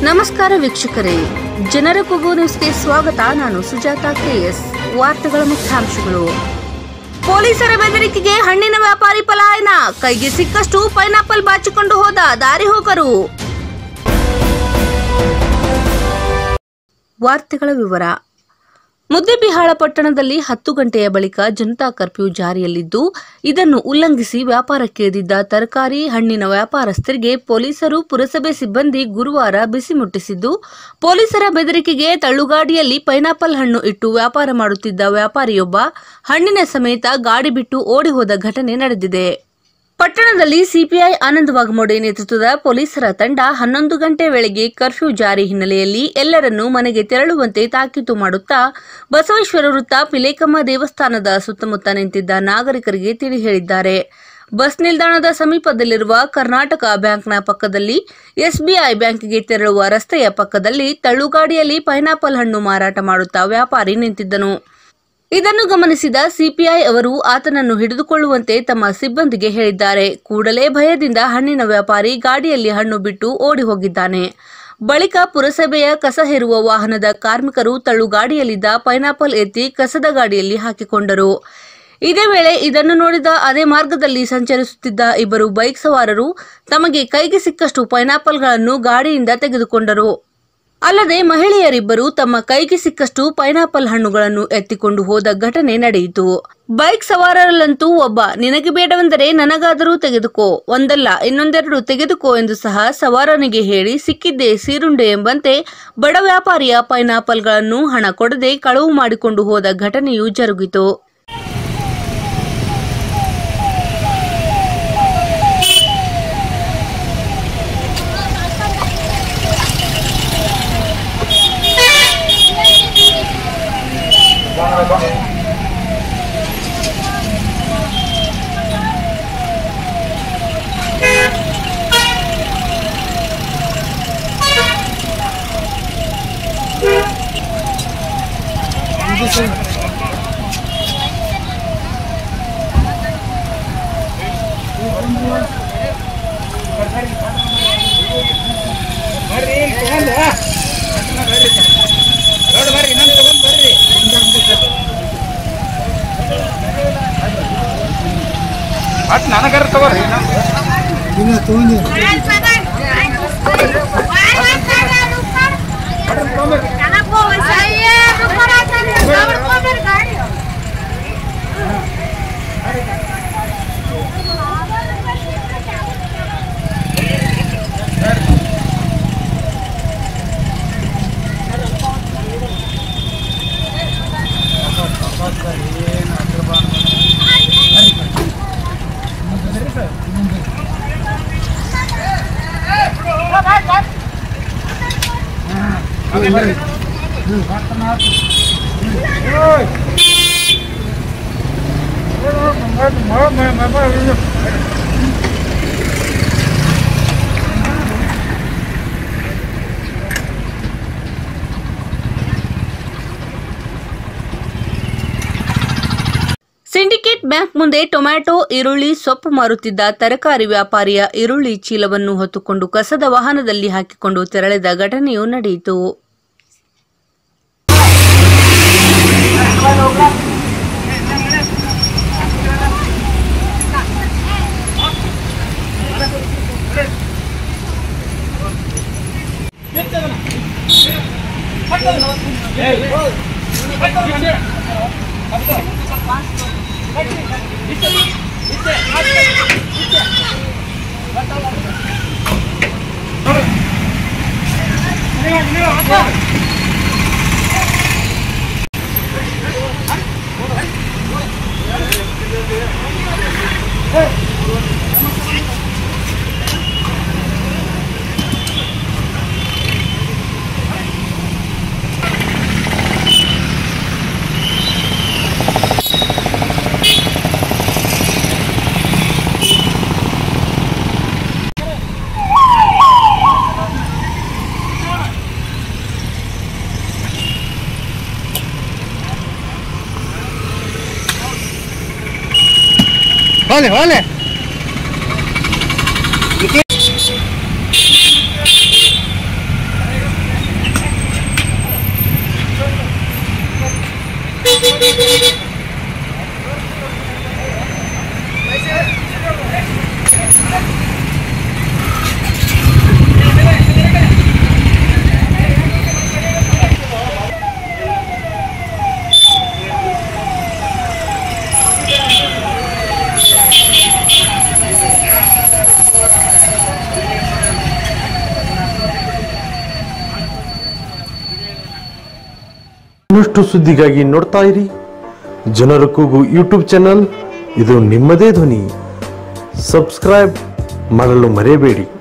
ನಮಸ್ಕಾರ ವೀಕ್ಷಕರೇ ಜನರ ಕೂಗು ನ್ಯೂಸ್ಗೆ ಸ್ವಾಗತ ನಾನು ಸುಜಾತ ಕೆಎಸ್ ವಾರ್ತೆಗಳ ಮುಖ್ಯಾಂಶಗಳು ಪೊಲೀಸರ ಬೆದರಿಕೆಗೆ ಹಣ್ಣಿನ ವ್ಯಾಪಾರಿ ಪಲಾಯನ ಕೈಗೆ ಸಿಕ್ಕಷ್ಟು ಪೈನಾಪಲ್ ಬಾಚಿಕೊಂಡು ಹೋದ ದಾರಿ ಹೋಗರು ವಾರ್ತೆಗಳ ವಿವರ ಮುದ್ದೆಬಿಹಾಳ ಪಟ್ಟಣದಲ್ಲಿ ಹತ್ತು ಗಂಟೆಯ ಬಳಿಕ ಜನತಾ ಕರ್ಫ್ಯೂ ಜಾರಿಯಲ್ಲಿದ್ದು ಇದನ್ನು ಉಲ್ಲಂಘಿಸಿ ವ್ಯಾಪಾರಕ್ಕಿಳಿದಿದ್ದ ತರಕಾರಿ ಹಣ್ಣಿನ ವ್ಯಾಪಾರಸ್ಥರಿಗೆ ಪೊಲೀಸರು ಪುರಸಭೆ ಸಿಬ್ಬಂದಿ ಗುರುವಾರ ಬಿಸಿ ಮುಟ್ಟಿಸಿದ್ದು ಪೊಲೀಸರ ಬೆದರಿಕೆಗೆ ತಳ್ಳುಗಾಡಿಯಲ್ಲಿ ಪೈನಾಪಲ್ ಹಣ್ಣು ಇಟ್ಟು ವ್ಯಾಪಾರ ಮಾಡುತ್ತಿದ್ದ ವ್ಯಾಪಾರಿಯೊಬ್ಬ ಹಣ್ಣಿನ ಸಮೇತ ಗಾಡಿ ಬಿಟ್ಟು ಓಡಿ ಹೋದ ಘಟನೆ ನಡೆದಿದೆ ಪಟ್ಟಣದಲ್ಲಿ ಸಿಪಿಐ ಆನಂದ್ ವಾಘಮೋಡೆ ನೇತೃತ್ವದ ಪೊಲೀಸರ ತಂಡ ಹನ್ನೊಂದು ಗಂಟೆ ವೇಳೆಗೆ ಕರ್ಫ್ಯೂ ಜಾರಿ ಹಿನ್ನೆಲೆಯಲ್ಲಿ ಎಲ್ಲರನ್ನೂ ಮನೆಗೆ ತೆರಳುವಂತೆ ತಾಕೀತು ಮಾಡುತ್ತಾ ಬಸವೇಶ್ವರ ವೃತ್ತ ಪಿಲೇಕಮ್ಮ ದೇವಸ್ಥಾನದ ಸುತ್ತಮುತ್ತ ನಿಂತಿದ್ದ ನಾಗರಿಕರಿಗೆ ತಿಳಿ ಹೇಳಿದ್ದಾರೆ ಬಸ್ ನಿಲ್ದಾಣದ ಸಮೀಪದಲ್ಲಿರುವ ಕರ್ನಾಟಕ ಬ್ಯಾಂಕ್ನ ಪಕ್ಕದಲ್ಲಿ ಎಸ್ಬಿಐ ಬ್ಯಾಂಕ್ಗೆ ತೆರಳುವ ರಸ್ತೆಯ ಪಕ್ಕದಲ್ಲಿ ತಳ್ಳುಗಾಡಿಯಲ್ಲಿ ಪೈನಾಪಲ್ ಹಣ್ಣು ಮಾರಾಟ ಮಾಡುತ್ತಾ ವ್ಯಾಪಾರಿ ನಿಂತಿದ್ದನು ಇದನ್ನು ಗಮನಿಸಿದ ಸಿಪಿಐ ಅವರು ಆತನನ್ನು ಹಿಡಿದುಕೊಳ್ಳುವಂತೆ ತಮ್ಮ ಸಿಬ್ಬಂದಿಗೆ ಹೇಳಿದ್ದಾರೆ ಕೂಡಲೇ ಭಯದಿಂದ ಹಣ್ಣಿನ ವ್ಯಾಪಾರಿ ಗಾಡಿಯಲ್ಲಿ ಹಣ್ಣು ಬಿಟ್ಟು ಓಡಿ ಹೋಗಿದ್ದಾನೆ ಬಳಿಕ ಪುರಸಭೆಯ ಕಸ ಹೇರುವ ವಾಹನದ ಕಾರ್ಮಿಕರು ತಳ್ಳುಗಾಡಿಯಲ್ಲಿದ್ದ ಪೈನಾಪಲ್ ಎತ್ತಿ ಕಸದ ಗಾಡಿಯಲ್ಲಿ ಹಾಕಿಕೊಂಡರು ಇದೇ ವೇಳೆ ಇದನ್ನು ನೋಡಿದ ಅದೇ ಮಾರ್ಗದಲ್ಲಿ ಸಂಚರಿಸುತ್ತಿದ್ದ ಇಬ್ಬರು ಬೈಕ್ ಸವಾರರು ತಮಗೆ ಕೈಗೆ ಸಿಕ್ಕಷ್ಟು ಪೈನಾಪಲ್ಗಳನ್ನು ಗಾಡಿಯಿಂದ ತೆಗೆದುಕೊಂಡರು ಅಲ್ಲದೆ ಮಹಿಳೆಯರಿಬ್ಬರು ತಮ್ಮ ಕೈಗೆ ಸಿಕ್ಕಷ್ಟು ಪೈನಾಪಲ್ ಹಣ್ಣುಗಳನ್ನು ಎತ್ತಿಕೊಂಡು ಹೋದ ಘಟನೆ ನಡೆಯಿತು ಬೈಕ್ ಸವಾರರಲ್ಲಂತೂ ಒಬ್ಬ ನಿನಗೆ ಬೇಡವೆಂದರೆ ನನಗಾದರೂ ತೆಗೆದುಕೋ ಒಂದಲ್ಲ ಇನ್ನೊಂದೆರಡು ತೆಗೆದುಕೋ ಎಂದು ಸಹ ಸವಾರನಿಗೆ ಹೇಳಿ ಸಿಕ್ಕಿದ್ದೇ ಸೀರುಂಡೆ ಎಂಬಂತೆ ಬಡ ವ್ಯಾಪಾರಿಯ ಪೈನಾಪಲ್ಗಳನ್ನು ಹಣ ಕೊಡದೆ ಕಳವು ಮಾಡಿಕೊಂಡು ಹೋದ ಘಟನೆಯೂ ಜರುಗಿತು ಬರ್ರಿ ಇಲ್ಲಿ ತಗೊಂಡು ನೋಡಿ ಬರ್ರಿ ಇನ್ನೊಂದು ತಗೊಂಡು ಬರ್ರಿ ಮತ್ತೆ ನನಗಾರ ತಗೋರಿ ಇನ್ನೊಂದು ಇಲ್ಲ ತಗೊಂಡಿ ಸಿಂಡಿಕೇಟ್ ಬ್ಯಾಂಕ್ ಮುಂದೆ ಟೊಮ್ಯಾಟೊ ಈರುಳ್ಳಿ ಸೊಪ್ಪು ಮಾರುತ್ತಿದ್ದ ತರಕಾರಿ ವ್ಯಾಪಾರಿಯ ಈರುಳ್ಳಿ ಚೀಲವನ್ನು ಹೊತ್ತುಕೊಂಡು ಕಸದ ವಾಹನದಲ್ಲಿ ಹಾಕಿಕೊಂಡು ತೆರಳಿದ ಘಟನೆಯೂ ನಡೆಯಿತು ಹೊಲೆ ಹೊಲೆ ಇನ್ನಷ್ಟು ಸುದ್ದಿಗಾಗಿ ನೋಡ್ತಾ ಇರಿ ಜನರ ಕೂಗು ಯೂಟ್ಯೂಬ್ ಚಾನಲ್ ಇದು ನಿಮ್ಮದೇ ಧ್ವನಿ ಸಬ್ಸ್ಕ್ರೈಬ್ ಮಾಡಲು ಮರೆಯಬೇಡಿ